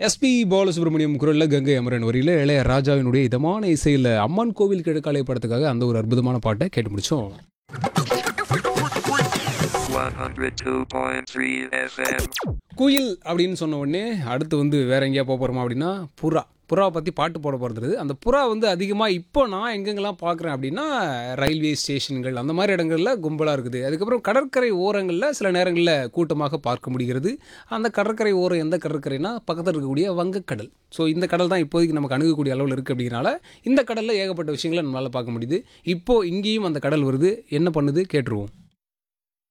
SP Balasubramaniam குரலில் கங்கை அமரன் வரியில் இளைய ராஜாவினுடைய இதமான இசையில் அம்மன் கோவில் கிழக்காலை படத்துக்காக அந்த ஒரு அற்புதமான பாட்டை கேட்டு முடிச்சோம் 102.3 FM. குயில் அப்படின்னு சொன்ன உடனே அடுத்து வந்து வேற எங்கேயா போக போகிறோமா அப்படின்னா புறா புறாவை பற்றி பாட்டு போட போகிறது அந்த புறா வந்து அதிகமாக இப்போ நான் எங்கெங்கெல்லாம் பார்க்குறேன் அப்படின்னா ரயில்வே ஸ்டேஷன்கள் அந்த மாதிரி இடங்களில் கும்பலாக இருக்குது அதுக்கப்புறம் கடற்கரை ஓரங்களில் சில நேரங்களில் கூட்டமாக பார்க்க முடிகிறது அந்த கடற்கரை ஓரம் எந்த கடற்கரைனா பக்கத்தில் இருக்கக்கூடிய வங்கக்கடல் ஸோ இந்த கடல் தான் இப்போதைக்கு நமக்கு அணுகக்கூடிய அளவில் இருக்குது அப்படிங்கிறனால இந்த கடலில் ஏகப்பட்ட விஷயங்களை நம்மளால் பார்க்க முடியுது இப்போது இங்கேயும் அந்த கடல் வருது என்ன பண்ணுது கேட்டுருவோம்